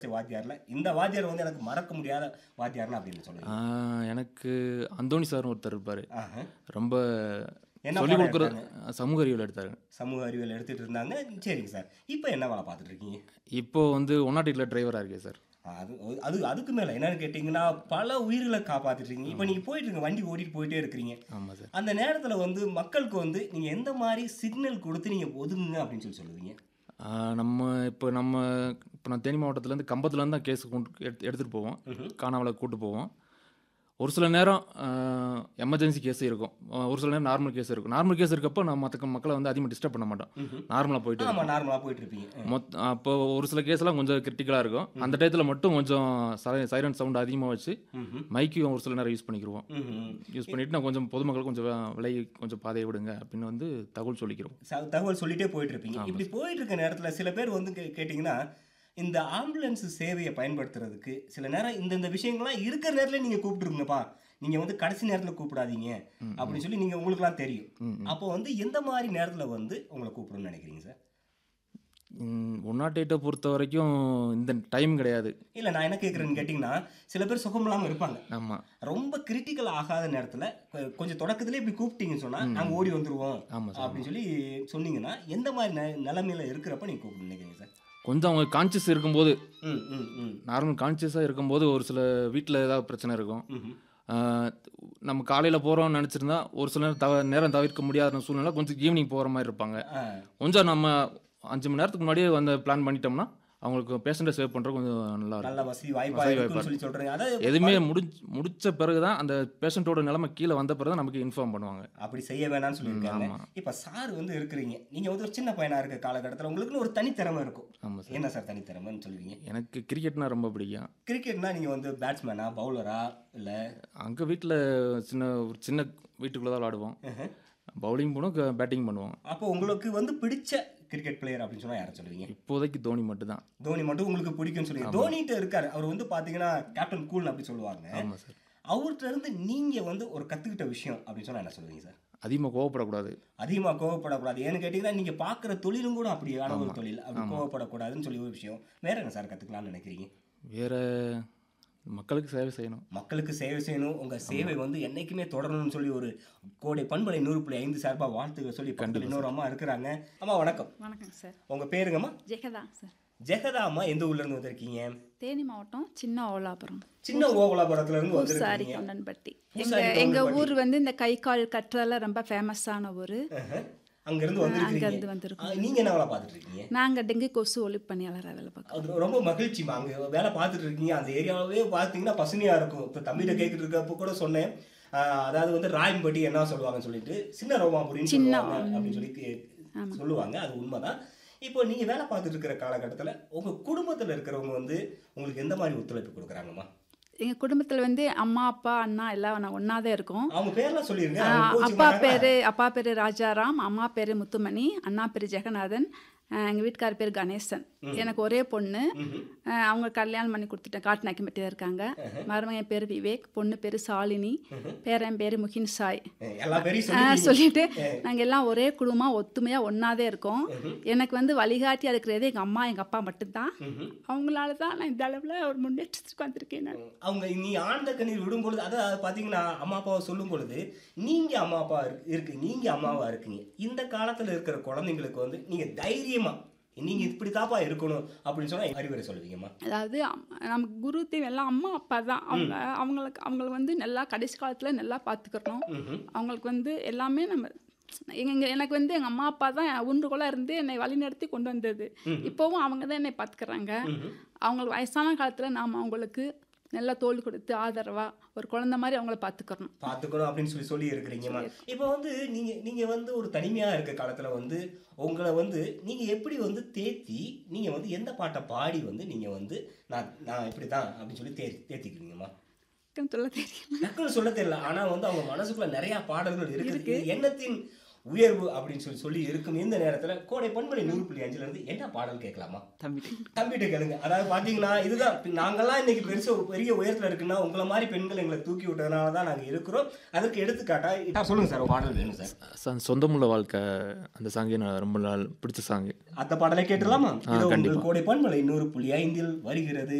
வாத்தியார்ல இந்த வாத்தியார் வந்து எனக்கு மறக்க முடியாத வாத்தியார்னா அப்படின்னு சொல்லுங்க ஆஹ் எனக்கு அந்தோணி சார்னு ஒருத்தர் இருப்பார் ஆஹா. ரொம்ப என்ன சொல்லிக் பாடம் கொடுக்குற சமூக அறிவியல் எடுத்தாரு சமூக அறிவியல் எடுத்துட்டு இருந்தாங்க சரிங்க சார் இப்போ என்ன வேலை பார்த்துட்டு இருக்கீங்க இப்போ வந்து ஒன்னாட்டியில் டிரைவராக இருக்கேன் சார் அது அது அதுக்கு மேல என்னன்னு கேட்டிங்கன்னா பல உயிர்களை காப்பாத்திட்டு இருக்கீங்க இப்போ நீங்க போயிட்டு இருங்க வண்டி ஓட்டிட்டு போயிட்டே இருக்கிறீங்க ஆமாம் சார் அந்த நேரத்துல வந்து மக்களுக்கு வந்து நீங்க எந்த மாதிரி சிக்னல் கொடுத்து நீங்க ஒதுங்குங்க அப்படின்னு சொல்லி சொல்லுவீங்க ஆஹ் நம்ம இப்போ நம்ம இப்போ நான் தேனி மாவட்டத்துலேருந்து கம்பத்துலேருந்து தான் கேஸ் கொண்டு எடுத்து எடுத்துகிட்டு போவோம் காணாமலை கூட்டு போவோம் ஒரு சில நேரம் எமர்ஜென்சி கேஸ் இருக்கும் ஆஹ் ஒரு சில நேரம் நார்மல் கேஸ் இருக்கும் நார்மல் கேஸ் இருக்கப்போ நம்ம மற்ற மக்களை வந்து அதிகமாக டிஸ்டர்ப் பண்ண மாட்டோம் நார்மலாக போயிட்டு ஆமா நார்மலா போயிட்டு இருப்பீங்க மொத் அப்போ ஒரு சில கேஸ்லாம் கொஞ்சம் கிரிட்டிக்கலாக இருக்கும் அந்த டயத்தில் மட்டும் கொஞ்சம் சைரன் சவுண்ட் அதிகமாக வச்சு மைக்கையும் ஒரு சில நேரம் யூஸ் பண்ணிக்கிருவோம் ம்ஹும். யூஸ் பண்ணிட்டு நான் கொஞ்சம் பொதுமக்கள் கொஞ்சம் வே- விலை கொஞ்சம் பாதையை விடுங்க அப்படின்னு வந்து தகவல் சொல்லிக்கிறோம் ச- தகவல் சொல்லிட்டே போயிட்டு இருப்பீங்க இப்படி போயிட்டு இருக்க நேரத்துல சில பேர் வந்து கே- கேட்டிங்கன்னா இந்த ஆம்புலன்ஸ் சேவையை பயன்படுத்துறதுக்கு சில நேரம் இந்த இந்த விஷயங்கள்லாம் இருக்கிற நேரத்துல நீங்க கூப்பிட்டுருங்கப்பா நீங்க வந்து கடைசி நேரத்துல கூப்பிடாதீங்க அப்படின்னு சொல்லி நீங்க உங்களுக்குலாம் தெரியும் அப்போ வந்து எந்த மாதிரி நேரத்துல வந்து உங்களை கூப்பிடணும்னு நினைக்கிறீங்க சார் ஒன் நாட் எயிட்டை பொறுத்த வரைக்கும் இந்த டைம் கிடையாது இல்ல நான் என்ன கேட்குறேன்னு கேட்டிங்கன்னா சில பேர் சுகம் இல்லாம இருப்பாங்க ஆமாம் ரொம்ப கிரிட்டிக்கல் ஆகாத நேரத்துல கொ- கொஞ்சம் தொடக்கத்திலே இப்படி கூப்பிட்டீங்கன்னு சொன்னா நாங்க ஓடி வந்துருவோம் ஆமாம் சார் அப்படின்னு சொல்லி சொன்னீங்கன்னா எந்த மாதிரி நெ- நிலைமையில இருக்கிறப்ப நீங்க கூப்பிட நினைக்கிறீங்க சார் கொஞ்சம் அவங்க கான்சியஸ் இருக்கும்போது ம் ம் ம் நார்மல் கான்சியஸாக இருக்கும்போது ஒரு சில வீட்டில் ஏதாவது பிரச்சனை இருக்கும் ம்ஹும். ஆஹ் நம்ம காலையில் போகிறோம்னு நினச்சிருந்தா ஒரு சில நேரம் தவ நேரம் தவிர்க்க முடியாத சூழ்நிலை கொஞ்சம் ஈவினிங் போகிற மாதிரி இருப்பாங்க ஆ கொஞ்சம் நம்ம அஞ்சு மணி நேரத்துக்கு முன்னாடியே வந்து பிளான் பண்ணிட்டோம்னா அவங்களுக்கு பேஷண்ட்டை சேவ் பண்ணுறது கொஞ்சம் நல்லா இருக்கும் நல்ல வசதி வாய்ப்பா வசதி இருக்குன்னு வாய்ப்பா சொல்லி சொல்றீங்க அதாவது எதுவுமே முடிஞ்ச முடிச்ச பிறகு தான் அந்த பேஷண்ட்டோட நிலைமை கீழே வந்த பிறகு தான் நமக்கு இன்ஃபார்ம் பண்ணுவாங்க அப்படி செய்ய வேணாம்னு சொல்லியிருக்காங்க ஆமா. இப்ப சார் வந்து இருக்கிறீங்க நீங்க வந்து ஒரு சின்ன பையனா இருக்க காலகட்டத்துல உங்களுக்குன்னு ஒரு தனித்திறமை இருக்கும் ஆமாம் சார் என்ன சார் தனித்திறமைன்னு சொல்லுவீங்க எனக்கு கிரிக்கெட்னா ரொம்ப பிடிக்கும் கிரிக்கெட்னா நீங்க வந்து பேட்ஸ்மேனா பவுலரா இல்ல அங்கே வீட்டில் சின்ன ஒரு சின்ன வீட்டுக்குள்ளே தான் விளாடுவோம் பவுலிங் பண்ணுவோம் பேட்டிங் பண்ணுவோம் அப்போ உங்களுக்கு வந்து பிடிச்ச கிரிக்கெட் பிளேயர் அப்படின்னு சொன்னா யாரை சொல்லுவீங்க இப்போதைக்கு தோனி மட்டும்தான் தோனி மட்டும் உங்களுக்கு பிடிக்கும்னு சொல்லி தோனிட்ட இருக்காரு அவர் வந்து பாத்தீங்கன்னா கேப்டன் கூல் அப்படி சொல்லுவாங்க ஆமாம் சார் அவர்கிட்ட இருந்து நீங்க வந்து ஒரு கத்துக்கிட்ட விஷயம் அப்படின்னு சொன்னா என்ன சொல்லுவீங்க சார் அதிகமாக கோவப்படக்கூடாது அதிகமா கோவப்படக்கூடாது ஏன்னு கேட்டீங்கன்னா நீங்க பாக்குற தொழிலும் கூட அப்படியான ஒரு தொழில் அப்படி கோவப்படக்கூடாதுன்னு சொல்லி ஒரு விஷயம் வேற என்ன சார் கத்துக்கலாம்னு நினைக்கிறீங்க வேற மக்களுக்கு சேவை செய்யணும் மக்களுக்கு சேவை செய்யணும் உங்க சேவை வந்து என்னைக்குமே தொடரணும்னு சொல்லி ஒரு கோடை பண்பலை நூறு புள்ளி ஐந்து சார்பா வாழ்த்துக்க சொல்லி பக்கத்துல இன்னொரு அம்மா இருக்கிறாங்க அம்மா வணக்கம் வணக்கம் சார் உங்க பேருங்கம்மா ஜெகதா சார் ஜெகதா அம்மா எந்த ஊர்ல இருந்து வந்திருக்கீங்க தேனி மாவட்டம் சின்ன ஓலாபுரம் சின்ன ஓவலாபுரத்துல இருந்து பூசாரி வந்திருக்கீங்க கண்ணன்பட்டி எங்க பூசாரி எங்க கவுண்டன்பட்டி. ஊர் வந்து இந்த கை கால் கற்றல ரொம்ப ஃபேமஸான ஊர் அஹ். அங்க இருந்து அங்க வந்திருக்கீங்க இருந்து வந்திருக்கோம் ஆ, நீங்க என்ன வேலை பார்த்துட்டு இருக்கீங்க நாங்க டெங்கு கொசு ஒழிப்பு பணியாளராக வேலை பார்க்குறோம் அது ரொம்ப மகிழ்ச்சிமா அங்க வேலை பார்த்துட்டு இருக்கீங்க அந்த ஏரியாவே பார்த்தீங்கன்னா பசுமையா இருக்கும் இப்போ தம்பிகிட்ட கேட்டுட்டு இருக்கப்போ கூட சொன்னேன் ஆஹ், அதாவது வந்து ராயம்பட்டி என்ன சொல்லுவாங்கன்னு சொல்லிட்டு சின்ன ரோமாபுரின்னு சின்ன, சொல்லுவாங்க அப்படின்னு சொல்லி கே- சொல்லுவாங்க அது உண்மைதான் இப்போ நீங்க வேலை பார்த்துட்டு இருக்கிற காலகட்டத்துல உங்க குடும்பத்துல இருக்கிறவங்க வந்து உங்களுக்கு எந்த மாதிரி ஒத்துழைப்பு கொடுக்குறாங்கம்மா எங்க குடும்பத்துல வந்து அம்மா அப்பா அண்ணா எல்லாம் நான் ஒண்ணா தான் இருக்கோம் அவங்க பேர்லாம் சொல்லிருங்க ஆ, அவங்க கோச்சிக்க அப்பா மாட்டாங்களா? பேரு அப்பா பேரு ராஜாராம் அம்மா பேரு முத்துமணி அண்ணா பேரு ஜெகநாதன் ஆ, எங்க வீட்டுக்கார பேர் கணேசன் எனக்கு ஒரே பொண்ணு ஆ, அவங்க கல்யாணம் பண்ணி கொடுத்துட்டேன் காட்டுநாக்கிமட்டியில் இருக்காங்க மருமகன் பேர் விவேக் பொண்ணு பேரு சாலினி பேரன் பேரு முகின் சாய் அஹ், எல்லா பேரையும் ஆ, சொல்லி சொல்லிட்டு நாங்க எல்லாம் ஒரே குடும்பமா ஒத்துமையா ஒன்னாதே இருக்கோம் எனக்கு வந்து வழிகாட்டியா இருக்கிறது எங்க அம்மா எங்க அப்பா மட்டும்தான் அவங்களால தான் நான் இந்த அளவுல ஒரு முன்னேற்றத்துக்கு வந்திருக்கேன் நான் அவங்க நீ ஆழ்ந்த கண்ணீர் விடும் பொழுது அதாவது பாத்தீங்கன்னா அம்மா அப்பாவை சொல்லும் பொழுது நீங்க அம்மா அப்பா இருக்கு- இருக்கு நீங்க அம்மாவா இருக்கீங்க இந்த காலத்துல இருக்கிற குழந்தைங்களுக்கு வந்து நீங்க தைரியமா நீங்க இப்படித்தாப்பா இருக்கணும் அப்படின்னு சொன்னா அறிவுரை சொல்லுவீங்கம்மா அதாவது அம்- நமக்கு குரு தெய்வம் எல்லாம் அம்மா அப்பா தான் அவங்க அவங்களுக்கு அவங்கள வந்து நல்லா கடைசி காலத்தில் நல்லா பார்த்துக்கிறணும் அவங்களுக்கு வந்து எல்லாமே நம்ம எங்க எனக்கு வந்து எங்கள் அம்மா அப்பா தான் உண்டுகோலாக இருந்து என்னை வழிநடத்தி கொண்டு வந்தது இப்போவும் அவங்க தான் என்னை பார்த்துக்கிறாங்க அவங்களுக்கு வயசான காலத்தில் நாம் அவங்களுக்கு நல்லா தோல் கொடுத்து ஆதரவா ஒரு குழந்தை மாதிரி அவங்கள பார்த்துக்கிறணும் பாத்துக்கணும் அப்படின்னு சொல்லி சொல்லி இருக்கிறீங்கம்மா இப்போ வந்து நீங்க நீங்க வந்து ஒரு தனிமையா இருக்க காலத்துல வந்து உங்களை வந்து நீங்க எப்படி வந்து தேத்தி நீங்க வந்து எந்த பாட்டை பாடி வந்து நீங்க வந்து நான் நான் இப்படிதான் அப்படின்னு சொல்லி தே தேத்திக்கிறீங்கம்மா சொல்ல தெரியும் டக்குன்னு சொல்ல தெரியல ஆனா வந்து அவங்க மனசுக்குள்ள நிறைய பாடல்கள் இருக்குது இது எண்ணத்தின் உயர்வு அப்படின்னு சொல்லி சொல்லி இருக்கும் இந்த நேரத்துல கோடை பண்பலை நூறு புள்ளி அஞ்சுல இருந்து என்ன பாடல் கேட்கலாமா தம்பி தம்பிட்ட கேளுங்க அதாவது பாத்தீங்கன்னா இதுதான் இப்ப நாங்கெல்லாம் இன்னைக்கு பெருசு ஒரு பெரிய உயரத்துல இருக்குன்னா உங்களை மாதிரி பெண்கள் எங்களை தூக்கி விட்டதுனால தான் நாங்க இருக்கிறோம் அதற்கு எடுத்துக்காட்டா சார், சொல்லுங்க சார் ஒரு பாடல் வேணும் சார் ச- சொந்தமுள்ள வாழ்க்கை அந்த சாங்கே நான் ரொம்ப நாள் பிடிச்ச சாங்கு அந்த பாடலை கேட்டுலாமா ஆ, இதோ கண்டிப்பா. உங்கள் கோடை பண்பலை நூறு புள்ளி ஐந்தில் வருகிறது